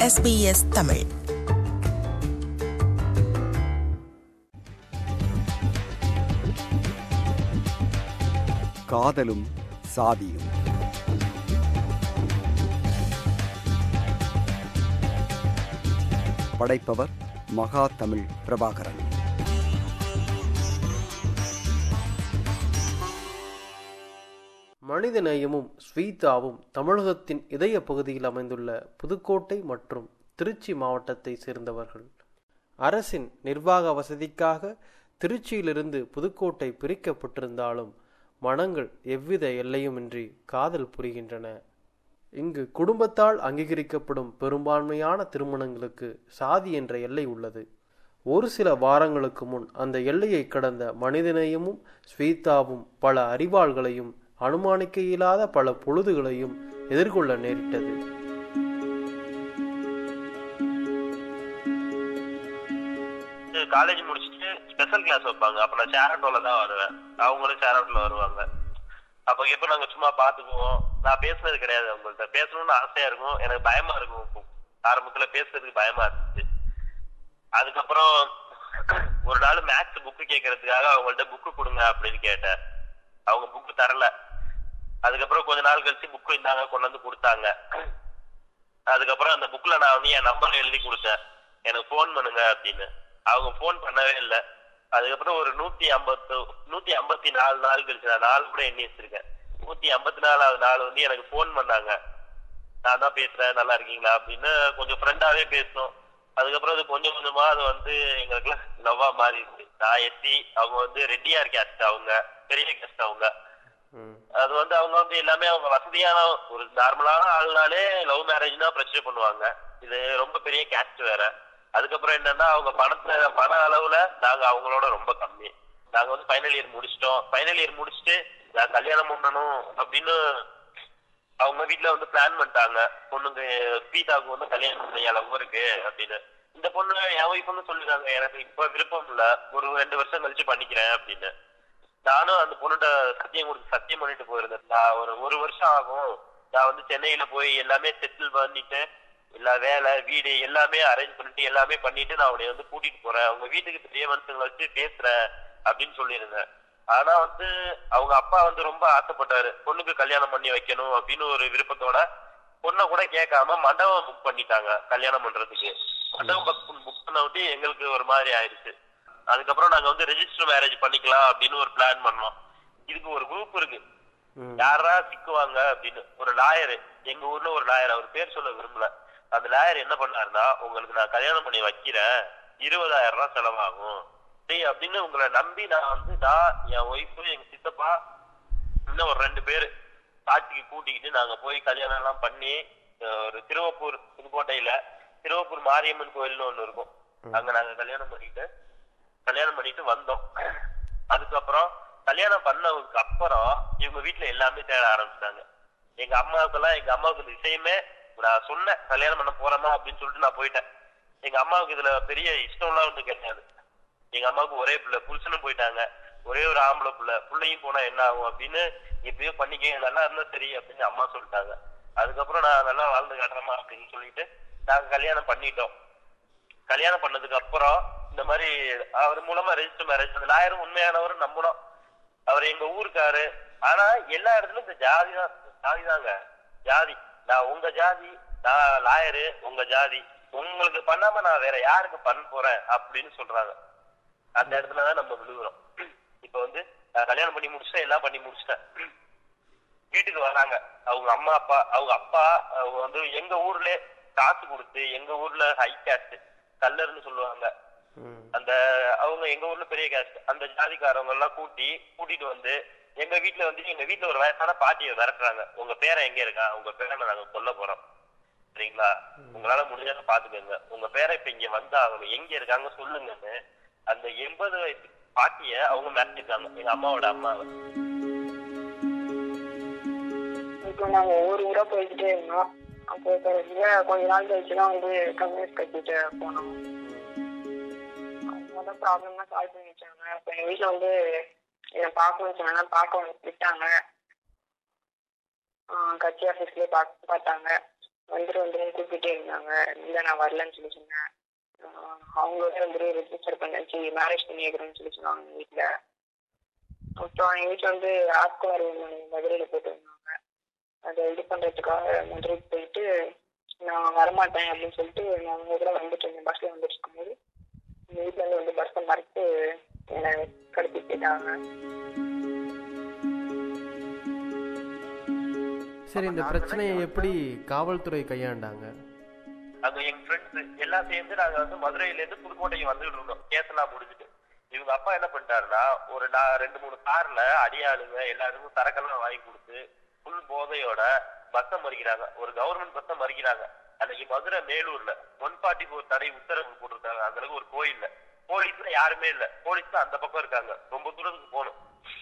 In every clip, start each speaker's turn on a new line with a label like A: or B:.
A: SBS Tamil
B: காதலும் சாதியும் படைப்பவர் மகா தமிழ் பிரபாகரன்
C: மனிதநேயமும் ஸ்வீதாவும் தமிழகத்தின் இதய பகுதியில் அமைந்துள்ள புதுக்கோட்டை மற்றும் திருச்சி மாவட்டத்தை சேர்ந்தவர்கள் அரசின் நிர்வாக வசதிக்காக திருச்சியிலிருந்து புதுக்கோட்டை பிரிக்கப்பட்டிருந்தாலும் மனங்கள் எவ்வித எல்லையுமின்றி காதல் புரிகின்றன இங்கு குடும்பத்தால் அங்கீகரிக்கப்படும் பெரும்பான்மையான திருமணங்களுக்கு சாதி என்ற எல்லை உள்ளது ஒரு சில வாரங்களுக்கு முன் அந்த எல்லையை கடந்த மனிதநேயமும் ஸ்வீதாவும் பல அறிவாள்களையும் அனுமானிக்க இயலாத பல பொழுதுகளையும் எதிர்கொள்ள நேரிட்டது
D: காலேஜ் முடிச்சுட்டு ஸ்பெஷல் கிளாஸ் வைப்பாங்க அப்ப நான் சேரட்டோல தான் வருவேன் அவங்களும் சேரட்டோல வருவாங்க அப்ப எப்ப நாங்க சும்மா பாத்துக்குவோம் நான் பேசுனது கிடையாது அவங்கள்ட்ட பேசணும்னு ஆசையா இருக்கும் எனக்கு பயமா இருக்கும் ஆரம்பத்துல பேசுறதுக்கு பயமா இருந்துச்சு அதுக்கப்புறம் ஒரு நாள் மேக்ஸ் புக்கு கேட்கறதுக்காக அவங்கள்ட்ட புக்கு கொடுங்க அப்படின்னு கேட்டேன் அவங்க புக்கு தரல அதுக்கப்புறம் கொஞ்ச நாள் கழிச்சு புக்கு இருந்தாங்க கொண்டு வந்து கொடுத்தாங்க அதுக்கப்புறம் அந்த புக்ல நான் வந்து என் நம்பர் எழுதி கொடுத்தேன் எனக்கு ஃபோன் பண்ணுங்க அப்படின்னு அவங்க ஃபோன் பண்ணவே இல்லை அதுக்கப்புறம் ஒரு நூத்தி ஐம்பத்து நூத்தி ஐம்பத்தி நாலு நாள் கழிச்சு நான் நாலு கூட எண்ணி வச்சிருக்கேன் நூத்தி ஐம்பத்தி நாலாவது நாள் வந்து எனக்கு ஃபோன் பண்ணாங்க நான் தான் பேசுறேன் நல்லா இருக்கீங்களா அப்படின்னு கொஞ்சம் ஃப்ரெண்டாவே பேசணும் அதுக்கப்புறம் அது கொஞ்சம் கொஞ்சமா அது வந்து எங்களுக்குலாம் லவ்வா மாறிடுச்சு நான் எஸ்சி அவங்க வந்து ரெட்டியார் கேஸ்ட் அவங்க பெரிய கேஸ்ட் அவங்க அது வந்து அவங்க வந்து எல்லாமே அவங்க வசதியான ஒரு நார்மலான ஆளுனாலே லவ் மேரேஜ்னா பிரச்சனை பண்ணுவாங்க இது ரொம்ப பெரிய கேஸ்ட் வேற அதுக்கப்புறம் என்னன்னா அவங்க பணத்தை பண அளவுல நாங்க அவங்களோட ரொம்ப கம்மி நாங்க வந்து ஃபைனல் இயர் முடிச்சிட்டோம் ஃபைனல் இயர் முடிச்சுட்டு நான் கல்யாணம் பண்ணணும் அப்படின்னு அவங்க வீட்டுல வந்து பிளான் பண்ணிட்டாங்க பொண்ணுங்க பீதாவுக்கு வந்து கல்யாணம் பண்ண லவ் இருக்கு அப்படின்னு இந்த பொண்ணு என் ஒய்ஃப் வந்து சொல்லிருக்காங்க எனக்கு இப்ப விருப்பம் இல்ல ஒரு ரெண்டு வருஷம் கழிச்சு பண்ணிக்கிறேன் அப்படின்னு நானும் அந்த பொண்ணுகிட்ட சத்தியம் கொடுத்து சத்தியம் பண்ணிட்டு போயிருந்தேன் நான் ஒரு ஒரு வருஷம் ஆகும் நான் வந்து சென்னையில போய் எல்லாமே செட்டில் பண்ணிட்டு எல்லா வேலை வீடு எல்லாமே அரேஞ்ச் பண்ணிட்டு எல்லாமே பண்ணிட்டு நான் அவனை வந்து கூட்டிட்டு போறேன் அவங்க வீட்டுக்கு பெரிய மனுஷங்களை வச்சு பேசுறேன் அப்படின்னு சொல்லியிருந்தேன் ஆனா வந்து அவங்க அப்பா வந்து ரொம்ப ஆசைப்பட்டாரு பொண்ணுக்கு கல்யாணம் பண்ணி வைக்கணும் அப்படின்னு ஒரு விருப்பத்தோட பொண்ணை கூட கேட்காம மண்டபம் புக் பண்ணிட்டாங்க கல்யாணம் பண்றதுக்கு மண்டபம் புக் பண்ண விட்டு எங்களுக்கு ஒரு மாதிரி ஆயிடுச்சு அதுக்கப்புறம் நாங்க வந்து ரெஜிஸ்டர் மேரேஜ் பண்ணிக்கலாம் அப்படின்னு ஒரு பிளான் பண்ணோம் இதுக்கு ஒரு குரூப் இருக்கு யாரா சிக்குவாங்க அப்படின்னு ஒரு லாயர் எங்க ஊர்ல ஒரு லாயர் அவர் பேர் சொல்ல விரும்பல அந்த லாயர் என்ன பண்ணாருன்னா உங்களுக்கு நான் கல்யாணம் பண்ணி வைக்கிறேன் இருபதாயிரம் ரூபாய் செலவாகும் டேய் அப்படின்னு உங்களை நம்பி நான் வந்து நான் என் ஒய்ஃபு எங்க சித்தப்பா இன்னும் ஒரு ரெண்டு பேர் காட்சிக்கு கூட்டிக்கிட்டு நாங்க போய் கல்யாணம் எல்லாம் பண்ணி ஒரு திருவப்பூர் புதுக்கோட்டையில திருவப்பூர் மாரியம்மன் கோயில்னு ஒண்ணு இருக்கும் அங்க நாங்க கல்யாணம் பண்ணிட்டு கல்யாணம் பண்ணிட்டு வந்தோம் அதுக்கப்புறம் கல்யாணம் பண்ணதுக்கு அப்புறம் இவங்க வீட்டுல எல்லாமே தேட ஆரம்பிச்சிட்டாங்க எங்க அம்மாவுக்கெல்லாம் எங்க அம்மாவுக்கு இந்த விஷயமே நான் சொன்னேன் கல்யாணம் பண்ண போறேமா அப்படின்னு சொல்லிட்டு நான் போயிட்டேன் எங்க அம்மாவுக்கு இதுல பெரிய இஷ்டம்லாம் ஒன்றும் கிடையாது எங்க அம்மாவுக்கு ஒரே பிள்ளை புருஷனும் போயிட்டாங்க ஒரே ஒரு ஆம்பளை பிள்ளை பிள்ளையும் போனா என்ன ஆகும் அப்படின்னு எப்படியோ பண்ணிக்க நல்லா இருந்தா சரி அப்படின்னு அம்மா சொல்லிட்டாங்க அதுக்கப்புறம் நான் நல்லா வாழ்ந்து காட்டுறேமா அப்படின்னு சொல்லிட்டு நாங்க கல்யாணம் பண்ணிட்டோம் கல்யாணம் பண்ணதுக்கு அப்புறம் இந்த மாதிரி அவர் மூலமா ரெஜிஸ்டர் மேரேஜ் அந்த லாயரும் உண்மையானவர் நம்பணும் அவர் எங்க ஊருக்காரு ஆனா எல்லா இடத்துலயும் இந்த ஜாதி தான் ஜாதி தாங்க ஜாதி நான் உங்க ஜாதி நான் லாயரு உங்க ஜாதி உங்களுக்கு பண்ணாம நான் வேற யாருக்கு பண்ண போறேன் அப்படின்னு சொல்றாங்க அந்த இடத்துலதான் நம்ம விழுகுறோம் இப்ப வந்து நான் கல்யாணம் பண்ணி முடிச்சிட்டேன் எல்லாம் பண்ணி முடிச்சிட்டேன் வீட்டுக்கு வராங்க அவங்க அம்மா அப்பா அவங்க அப்பா அவங்க வந்து எங்க ஊர்ல காசு கொடுத்து எங்க ஊர்ல ஹை கேஸ்ட் கல்லர்னு சொல்லுவாங்க அந்த அவங்க எங்க ஊர்ல பெரிய கேஸ்ட் அந்த ஜாதிக்காரவங்க எல்லாம் கூட்டி கூட்டிட்டு வந்து எங்க வீட்டுல வந்து எங்க வீட்டுல ஒரு வயசான பாட்டியை விரட்டுறாங்க உங்க பேரை எங்க இருக்கா உங்க பேரை நாங்க கொல்ல போறோம் சரிங்களா உங்களால முடிஞ்சாலும் பாத்துக்கோங்க உங்க பேரை இப்ப இங்க வந்து அவங்க எங்க இருக்காங்க சொல்லுங்கன்னு அந்த எண்பது வயசு பாட்டிய அவங்க மிரட்டிருக்காங்க எங்க அம்மாவோட அம்மாவை
E: இப்போ நாங்க ஒவ்வொரு ஊரா போய்கிட்டே இருந்தோம் அப்போ கடைசியா கொஞ்ச நாள் கழிச்சு தான் வந்து கம்யூனிஸ்ட் கட்சிட்டு போனோம் அவங்க தான் ப்ராப்ளம்லாம் சால்வ் பண்ணி வச்சாங்க அப்போ எங்க வீட்டுல வந்து என்னை பார்க்கணும்னு சொன்னாங்க பார்க்க வந்து விட்டாங்க ஆஹ் கட்சி ஆஃபீஸ்லயே பார்த்தாங்க வந்துரு வந்துருன்னு கூப்பிட்டே இருந்தாங்க இல்லை நான் வரலன்னு சொல்லி சொன்னேன் ஆஹ் அவங்களோட வந்துட்டு ரெஜிஸ்டர் பண்ணி மேரேஜ் பண்ணி வைக்கிறேன்னு சொல்லி சொன்னாங்க எங்கள் வீட்டில் அப்புறம் எங்கள் வீட்டில் வந்து ஆஸ்குவார் மதுரையில் போட்டு வந்தாங்க அதை இது பண்ணுறதுக்காக மதுரைக்கு போயிட்டு நான் வரமாட்டேன் அப்படின்னு சொல்லிட்டு நான் அவங்க கூட வந்துட்டு இருந்தேன் பஸ்ஸில் வந்துட்டு இருக்கும்போது எங்கள் வீட்டில் இருந்து வந்து பஸ்ஸை மறைத்து என்னை கடத்தி போயிட்டாங்க
C: சரி இந்த பிரச்சனையை எப்படி காவல்துறை கையாண்டாங்க
D: அங்க எங்க ஃப்ரெண்ட்ஸ் எல்லாம் சேர்ந்து நாங்க வந்து மதுரையில இருந்து புதுக்கோட்டைக்கு வந்துட்டு இருந்தோம் கேஸ் எல்லாம் முடிஞ்சுட்டு இவங்க அப்பா என்ன பண்ணிட்டாருன்னா ஒரு நான் ரெண்டு மூணு கார்ல அடியாளுங்க எல்லாருக்கும் சரக்கெல்லாம் வாங்கி கொடுத்து ஃபுல் போதையோட பஸ்ஸை மறிக்கிறாங்க ஒரு கவர்மெண்ட் பஸ்ஸை மறிக்கிறாங்க அன்னைக்கு மதுரை மேலூர்ல ஒன் ஃபார்ட்டி ஃபோர் தடை உத்தரவு போட்டிருக்காங்க அந்த அளவுக்கு ஒரு கோயில்ல போலீஸ்ல யாருமே இல்ல போலீஸ் தான் அந்த பக்கம் இருக்காங்க ரொம்ப தூரத்துக்கு போகணும்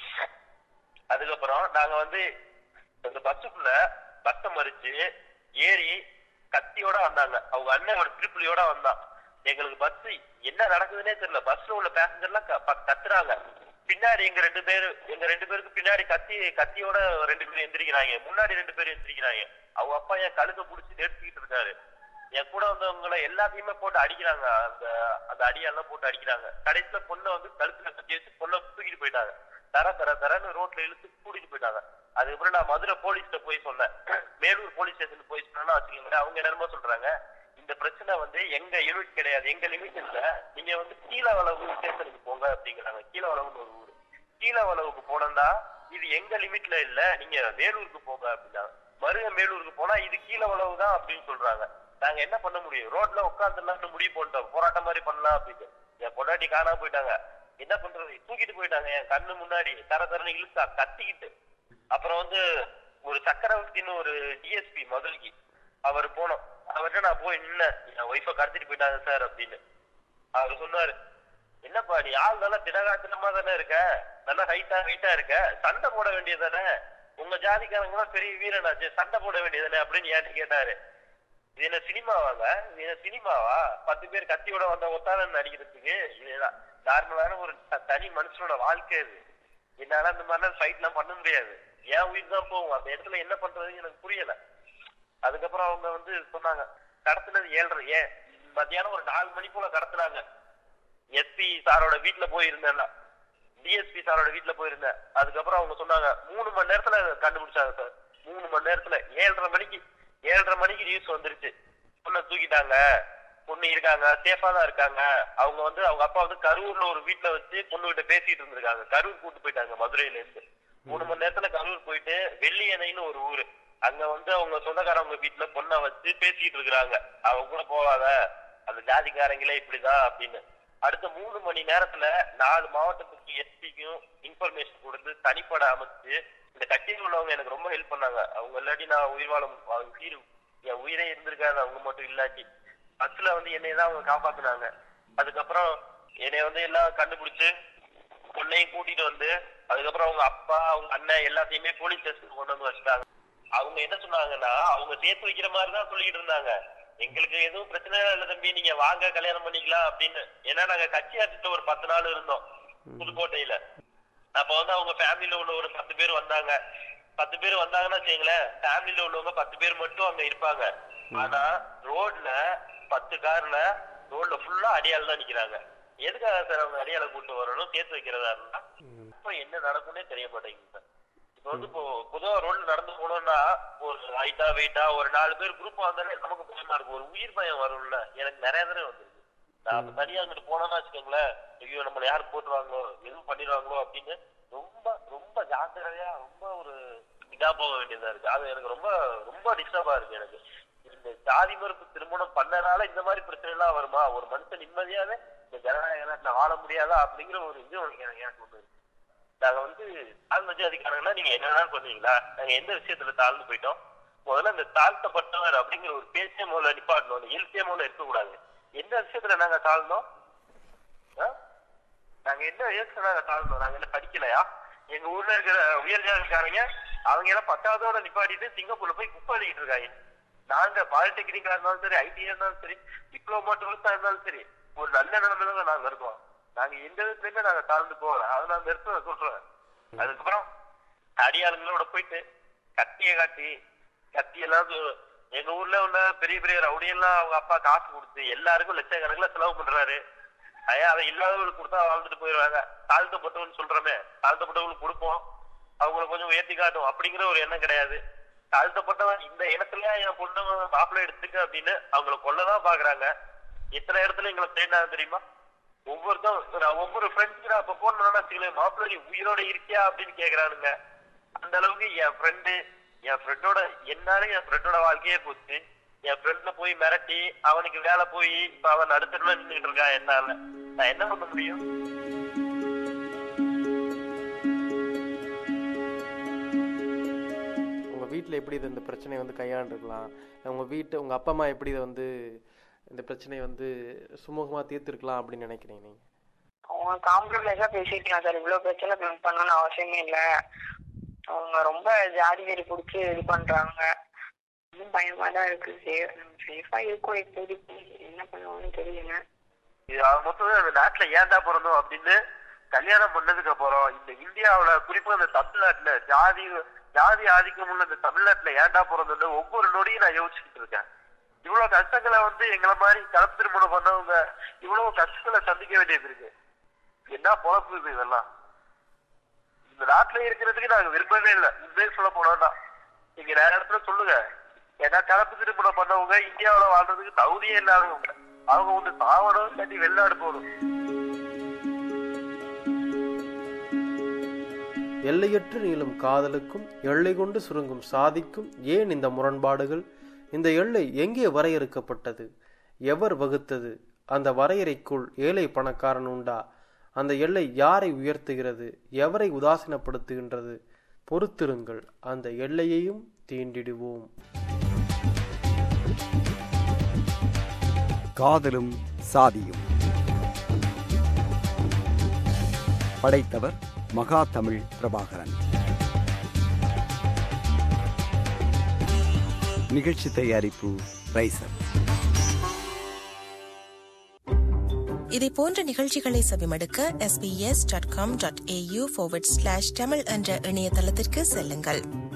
D: அதுக்கப்புறம் நாங்க வந்து அந்த பஸ்ஸுக்குள்ள பஸ்ஸை மறிச்சு ஏறி கத்தியோட வந்தாங்க அவங்க அண்ணன் ஒரு திருப்புலியோட வந்தான் எங்களுக்கு பஸ் என்ன நடக்குதுன்னே தெரியல பஸ்ல உள்ள பேசஞ்சர்லாம் க- ப- கத்துறாங்க பின்னாடி எங்க ரெண்டு பேரு எங்க ரெண்டு பேருக்கு பின்னாடி கத்தி கத்தியோட ரெண்டு பேரும் எந்திரிக்கிறாங்க முன்னாடி ரெண்டு பேரும் எந்திரிக்கிறாங்க அவங்க அப்பா என் கழுத்தை புடிச்சு நிறுத்திக்கிட்டு இருக்காரு என் கூட வந்தவங்கள எல்லாத்தையுமே போட்டு அடிக்கிறாங்க அந்த அந்த அடியெல்லாம் போட்டு அடிக்கிறாங்க கடைசியில பொண்ணை வந்து கழுத்துல கட்டி வச்சு பொண்ணை தூக்கிட்டு போயிட்டாங்க தர தர தரன்னு ரோட்ல இழுத்து கூட்டிட்டு போயிட்டாங்க அதுக்கப்புறம் நான் மதுரை போலீஸ்ல போய் சொன்னேன் மேலூர் போலீஸ் ஸ்டேஷன் போய் சொன்னா வச்சுக்கோங்களேன் அவங்க என்னமோ சொல்றாங்க இந்த பிரச்சனை வந்து எங்க யூனிட் கிடையாது எங்க லிமிட் இல்ல நீங்க வந்து கீழவளவு ஸ்டேஷனுக்கு போங்க அப்படிங்கிறாங்க கீழவளவுன்னு ஒரு ஊரு கீழவளவுக்கு போனோம்னா இது எங்க லிமிட்ல இல்ல நீங்க வேலூருக்கு போங்க அப்படின்னாங்க மருக மேலூருக்கு போனா இது கீழவளவு தான் அப்படின்னு சொல்றாங்க நாங்க என்ன பண்ண முடியும் ரோட்ல உட்காந்துலாம்னு முடிவு பண்ணிட்டோம் போராட்டம் மாதிரி பண்ணலாம் அப்படின்னு என் பொண்டாட்டி காணாம போயிட்டாங்க என்ன பண்றது தூக்கிட்டு போயிட்டாங்க என் கண்ணு முன்னாடி தர தரன்னு இழுத்தா கத்திக்கிட்டு அப்புறம் வந்து ஒரு சக்கரவர்த்தின்னு ஒரு டிஎஸ்பி மதுரைக்கு அவர் போனோம் அவர்கிட்ட நான் போய் நின்னேன் என் ஒய்ஃபை கடத்திட்டு போயிட்டாங்க சார் அப்படின்னு அவர் சொன்னாரு என்னப்பா நீ ஆள் நல்லா திடகாத்திரமா தானே இருக்க நல்லா ஹைட்டா ஹைட்டா இருக்க சண்டை போட வேண்டியது தானே உங்க ஜாதிக்காரங்க எல்லாம் பெரிய வீரனாச்சு சண்டை போட வேண்டியது அப்படின்னு ஏன்ட்டு கேட்டாரு இது என்ன சினிமாவாங்க இது என்ன சினிமாவா பத்து பேர் கத்தியோட வந்த ஒத்தான நடிக்கிறதுக்கு இது நார்மலான ஒரு த- தனி மனுஷனோட வாழ்க்கை இது என்னால அந்த மாதிரிலாம் ஃபைட் எல்லாம் பண்ண முடியாது என் உயிர் தான் போகும் அந்த இடத்துல என்ன பண்றதுன்னு எனக்கு புரியல அதுக்கப்புறம் அவங்க வந்து சொன்னாங்க கடத்தினது ஏழ்ரை ஏன் மத்தியானம் ஒரு நாலு மணி போல கடத்துனாங்க எஸ்பி சாரோட வீட்டுல போயிருந்தேன் டிஎஸ்பி சாரோட வீட்டுல போயிருந்தேன் அதுக்கப்புறம் அவங்க சொன்னாங்க மூணு மணி நேரத்துல கண்டுபிடிச்சாங்க சார் மூணு மணி நேரத்துல ஏழரை மணிக்கு ஏழரை மணிக்கு நியூஸ் வந்துருச்சு பொண்ணை தூக்கிட்டாங்க பொண்ணு இருக்காங்க சேஃபா தான் இருக்காங்க அவங்க வந்து அவங்க அப்பா வந்து கரூர்ல ஒரு வீட்டுல வச்சு பொண்ணு கிட்ட பேசிட்டு இருந்திருக்காங்க கரூர் கூட்டு போயிட்டாங்க மதுரையில இருந்து மூணு மணி நேரத்துல கரூர் போயிட்டு வெள்ளியணைன்னு ஒரு ஊரு அங்க வந்து அவங்க சொந்தக்காரவங்க வீட்டுல பொண்ணை வச்சு பேசிட்டு இருக்கிறாங்க அவங்க கூட போகாத அந்த ஜாதிக்காரங்களே இப்படிதான் அப்படின்னு அடுத்த மூணு மணி நேரத்துல நாலு மாவட்டத்துக்கு எஸ்பிக்கும் இன்ஃபர்மேஷன் கொடுத்து தனிப்பட அமைச்சு இந்த கட்சியில் உள்ளவங்க எனக்கு ரொம்ப ஹெல்ப் பண்ணாங்க அவங்க இல்லாட்டி நான் உயிர் வாழ மு- அவங்க உயிர் என் உயிரே இருந்திருக்காது அவங்க மட்டும் இல்லாட்டி பஸ்ல வந்து என்னைய தான் அவங்க காப்பாத்துனாங்க அதுக்கப்புறம் என்னைய வந்து எல்லாம் கண்டுபிடிச்சு பொண்ணையும் கூட்டிட்டு வந்து அதுக்கப்புறம் அவங்க அப்பா அவங்க அண்ணன் எல்லாத்தையுமே போலீஸ் ஸ்டேஷனுக்கு கொண்டு வந்து வச்சுட்டாங்க அவங்க என்ன சொன்னாங்கன்னா அவங்க சேர்த்து வைக்கிற மாதிரி தான் சொல்லிட்டு இருந்தாங்க எங்களுக்கு எதுவும் பிரச்சனை இல்லை தம்பி நீங்க வாங்க கல்யாணம் பண்ணிக்கலாம் அப்படின்னு ஏன்னா நாங்க கட்சி ஆட்சிட்டு ஒரு பத்து நாள் இருந்தோம் புதுக்கோட்டையில அப்ப வந்து அவங்க ஃபேமிலில உள்ள ஒரு பத்து பேர் வந்தாங்க பத்து பேர் வந்தாங்கன்னா வச்சுங்களேன் ஃபேமிலில உள்ளவங்க பத்து பேர் மட்டும் அங்க இருப்பாங்க ஆனா ரோட்ல பத்து கார்ல ரோட்ல ஃபுல்லா அடியாள் தான் நிக்கிறாங்க எதுக்காக சார் அவங்க அடியாளை கூட்டு வரணும் சேர்த்து வைக்கிறதா இருந்தா இப்ப என்ன நடக்கும்னே தெரிய மாட்டேங்குது சார் இப்ப வந்து இப்போ பொதுவா ரோட்ல நடந்து போனோம்னா ஒரு ஹைட்டா வெயிட்டா ஒரு நாலு பேர் குரூப் வந்தாலே நமக்கு பயமா இருக்கும் ஒரு உயிர் பயம் வரும்ல எனக்கு நிறைய தடவை வந்திருக்கு நான் அப்ப தனியா அங்கிட்டு போனோம்னா வச்சுக்கோங்களேன் ஐயோ நம்மள யார் போட்டுருவாங்களோ எதுவும் பண்ணிடுவாங்களோ அப்படின்னு ரொம்ப ரொம்ப ஜாக்கிரதையா ரொம்ப ஒரு இதா போக வேண்டியதா இருக்கு அது எனக்கு ரொம்ப ரொம்ப டிஸ்டர்பா இருக்கு எனக்கு இந்த ஜாதி மறுப்பு திருமணம் பண்ணனால இந்த மாதிரி பிரச்சனை எல்லாம் வருமா ஒரு மனுஷன் நிம்மதியாவே இந்த ஜனநாயக நாட்டுல வாழ முடியாதா அப்படிங்கிற ஒரு இது எனக்கு எனக்கு ஒண்ணு இருக்கு நாங்க வந்து தாழ்ந்த ஜாதிக்காரங்கன்னா நீங்க என்னன்னா பண்ணுவீங்களா நாங்க எந்த விஷயத்துல தாழ்ந்து போயிட்டோம் முதல்ல இந்த தாழ்த்தப்பட்டவர் அப்படிங்கிற ஒரு பேச்சே முதல்ல நிப்பாட்டணும் அந்த இயல்பே முதல்ல இருக்கக்கூடாது எந்த விஷயத்துல நாங்க தாழ்ந்தோம் ஆ? நாங்க என்ன வயசுல நாங்க தாழ்ந்தோம் நாங்க என்ன படிக்கலையா எங்க ஊர்ல இருக்கிற உயர் ஜாதிக்காரங்க அவங்க எல்லாம் பத்தாவதோட நிப்பாட்டிட்டு சிங்கப்பூர்ல போய் குப்பை அள்ளிக்கிட்டு இருக்காங்க நாங்க பாலிடெக்னிக்கா இருந்தாலும் சரி ஐடியா இருந்தாலும் சரி டிப்ளமோ டுவெல்த்தா இருந்தாலும் சரி ஒரு நல்ல நிலைமையில தான் நாங்க இருக்கோம் நாங்க எந்த விதத்துலயுமே நாங்க தாழ்ந்து போகல அதை நான் நிறுத்த சொல்றேன் அதுக்கப்புறம் அடியாளுங்களோட போயிட்டு கத்தியை காட்டி கத்தி எல்லாம் சு- எங்க ஊர்ல உள்ள பெரிய பெரிய ரவுடியெல்லாம் அவங்க அப்பா காசு கொடுத்து எல்லாருக்கும் லட்சக்கணக்கில் செலவு பண்றாரு ஐயா அதை இல்லாதவங்களுக்கு கொடுத்தா வாழ்ந்துட்டு போயிடுவாங்க தாழ்த்தப்பட்டவன் சொல்றோமே தாழ்த்தப்பட்டவங்களுக்கு கொடுப்போம் அவங்கள கொஞ்சம் உயர்த்தி காட்டும் அப்படிங்கிற ஒரு எண்ணம் கிடையாது தாழ்த்தப்பட்டவன் இந்த இடத்துல என் பொண்ணு மாப்பிள்ளை எடுத்துக்க அப்படின்னு அவங்கள கொல்லதான் பாக்குறாங்க எத்தனை இடத்துல எங்களை தேடினாங்க தெரியுமா ஒவ்வொருத்தரும் நான் ஒவ்வொரு ஃப்ரெண்ட்ஸ் நான் இப்ப போன் பண்ணா வச்சுக்கல மாப்பிள்ளை நீ உயிரோட இருக்கியா அப்படின்னு கேக்குறானுங்க அந்த அளவுக்கு என் ஃப்ரெண்டு என் ஃப்ரெண்டோட என்னால என் ஃப்ரெண்டோட வாழ்க்கையே போச்சு என் ஃப்ரெண்ட்ல போய் மிரட்டி அவனுக்கு வேலை போய் இப்ப அவன் நடுத்தருல நின்றுட்டு இருக்கான் என்னால நான் என்ன பண்ண முடியும்
C: உங்க வீட்டில் எப்படி இது இந்த பிரச்சனையை வந்து கையாண்டுருக்கலாம் உங்க வீட்டு உங்க அப்பா அம்மா எப்படி இதை வந்து இந்த பிரச்சனையை வந்து சுமூகமா தீர்த்திருக்கலாம் அப்படின்னு நினைக்கிறீங்க நீங்க
E: அவங்க காம்ப்ரமைஸா பேசிக்கலாம் சார் இவ்வளவு பிரச்சனை பண்ணணும்னு அவசியமே இல்ல அவங்க ரொம்ப ஜாதி வெறி பிடிச்சி இது பண்றாங்க இன்னும் பயமா தான் இருக்கு சேஃபா இருக்கும் இப்போதைக்கு என்ன பண்ணுவாங்கன்னு தெரியல
D: இது அவன் மொத்தம் அந்த நாட்டுல ஏன்டா பிறந்தோம் அப்படின்னு கல்யாணம் பண்ணதுக்கு அப்புறம் இந்த இந்தியாவுல குறிப்பா இந்த தமிழ்நாட்டுல ஜாதி ஜாதி ஆதிக்கம் உள்ள இந்த தமிழ்நாட்டுல ஏன்டா பிறந்தோம்னு ஒவ்வொரு நொடியும் நான் யோசிச்சுட்டு இருக்கேன் இவ்வளவு கஷ்டங்களை வந்து எங்களை மாதிரி கலப்பு திருமணம் பண்ணவங்க இவ்வளவு கஷ்டங்களை சந்திக்க வேண்டியது இருக்கு என்ன பொழப்பு இது இதெல்லாம் இந்த நாட்டுல இருக்கிறதுக்கு நாங்க விரும்பவே இல்லை உண்மையை சொல்ல போனோம்னா நீங்க நிறைய இடத்துல சொல்லுங்க ஏன்னா கலப்பு திருமணம் பண்ணவங்க இந்தியாவுல வாழ்றதுக்கு தகுதியே இல்லாதவங்க அவங்க ஒண்ணு சாவணும் இல்லாட்டி வெளிநாடு போகணும்
C: எல்லையற்று நீளும் காதலுக்கும் எல்லை கொண்டு சுருங்கும் சாதிக்கும் ஏன் இந்த முரண்பாடுகள் இந்த எல்லை எங்கே வரையறுக்கப்பட்டது எவர் வகுத்தது அந்த வரையறைக்குள் ஏழை பணக்காரன் உண்டா அந்த எல்லை யாரை உயர்த்துகிறது எவரை உதாசீனப்படுத்துகின்றது பொறுத்திருங்கள் அந்த எல்லையையும் தீண்டிடுவோம்
B: காதலும் சாதியும் படைத்தவர் மகா தமிழ் பிரபாகரன் நிகழ்ச்சி தயாரிப்பு ரைசர்
A: இதை போன்ற நிகழ்ச்சிகளை செவிமடுக்க sbs.com.au forward slash தமிழ் என்ற இணையதளத்திற்கு செல்லுங்கள்